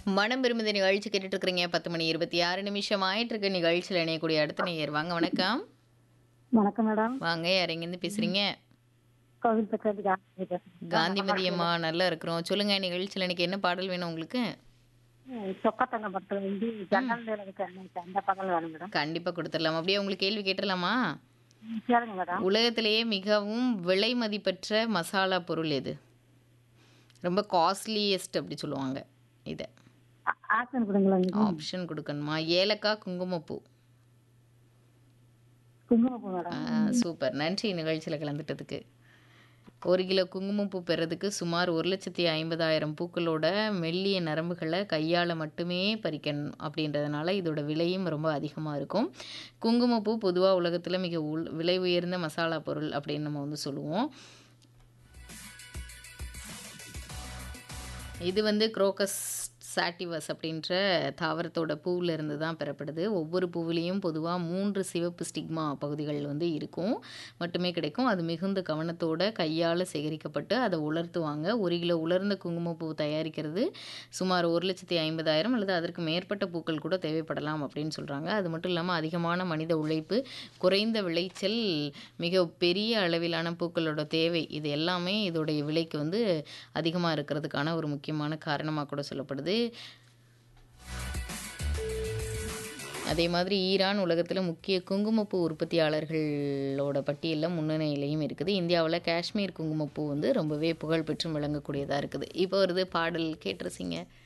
மனம் விரும்புத நிகழ்ச்சி கேட்டுட்டு இருக்கிறீங்க பத்து மணி இருபத்தி ஆறு நிமிஷம் ஆயிட்டு இருக்க நிகழ்ச்சியில் இணையக்கூடிய அடுத்த நேயர் வாங்க வணக்கம் வணக்கம் மேடம் வாங்க யார் எங்கேருந்து பேசுறீங்க கோவில் பக்கத்து காந்தி பேசுறேன். காந்திமதி அம்மா நல்லா இருக்கிறோம் சொல்லுங்க நிகழ்ச்சியில் இன்னைக்கு என்ன பாடல் வேணும் உங்களுக்கு ம், சொக்கத்தங்க பட்டு வந்து ஜன்னல் மேல இருக்க அன்னைக்கு அந்த பகல் வேணும் மேடம் கண்டிப்பா கொடுத்துடலாம் அப்படியே உங்களுக்கு கேள்வி கேட்டுடலாமா ம், கேளுங்க மேடம் உலகத்திலேயே மிகவும் விலை மதிப்பற்ற மசாலா பொருள் எது ரொம்ப காஸ்ட்லியஸ்ட் அப்படி சொல்லுவாங்க இதை ஆ- ஆப்ஷன் கொடுங்களேன் ஆப்ஷன் கொடுக்கணுமா ஏலக்காய் குங்குமப்பூ குங்குமப்பூ மேடம் ஆ, சூப்பர் நன்றி நிகழ்ச்சியில் கலந்துட்டதுக்கு ஒரு கிலோ குங்குமப்பூ பெறதுக்கு சுமார் ஒரு லட்சத்தி ஐம்பதாயிரம் பூக்களோட மெல்லிய நரம்புகளை கையால் மட்டுமே பறிக்கணும் அப்படின்றதுனால இதோட விலையும் ரொம்ப அதிகமாக இருக்கும் குங்குமப்பூ பொதுவாக உலகத்தில் மிக உள் விலை உயர்ந்த மசாலா பொருள் அப்படின்னு நம்ம வந்து சொல்லுவோம் இது வந்து குரோக்கஸ் சாட்டிவஸ் அப்படின்ற தாவரத்தோட பூவில் இருந்து தான் பெறப்படுது ஒவ்வொரு பூவிலையும் பொதுவாக மூன்று சிவப்பு ஸ்டிக்மா பகுதிகள் வந்து இருக்கும் மட்டுமே கிடைக்கும் அது மிகுந்த கவனத்தோட கையால் சேகரிக்கப்பட்டு அதை உலர்த்துவாங்க ஒரு கிலோ உலர்ந்த குங்குமப்பூ தயாரிக்கிறது சுமார் ஒரு லட்சத்தி ஐம்பதாயிரம் அல்லது அதற்கு மேற்பட்ட பூக்கள் கூட தேவைப்படலாம் அப்படின்னு சொல்கிறாங்க அது மட்டும் இல்லாமல் அதிகமான மனித உழைப்பு குறைந்த விளைச்சல் மிக பெரிய அளவிலான பூக்களோட தேவை இது எல்லாமே இதோடைய விலைக்கு வந்து அதிகமாக இருக்கிறதுக்கான ஒரு முக்கியமான காரணமாக கூட சொல்லப்படுது அதே மாதிரி ஈரான் உலகத்தில் முக்கிய குங்குமப்பூ உற்பத்தியாளர்களோட பட்டியலில் முன்னணியிலையும் இருக்குது இந்தியாவில் காஷ்மீர் குங்குமப்பூ வந்து ரொம்பவே புகழ்பெற்று விளங்கக்கூடியதாக இருக்குது இப்போ வருது பாடல் கேட்டிருச்சிங்க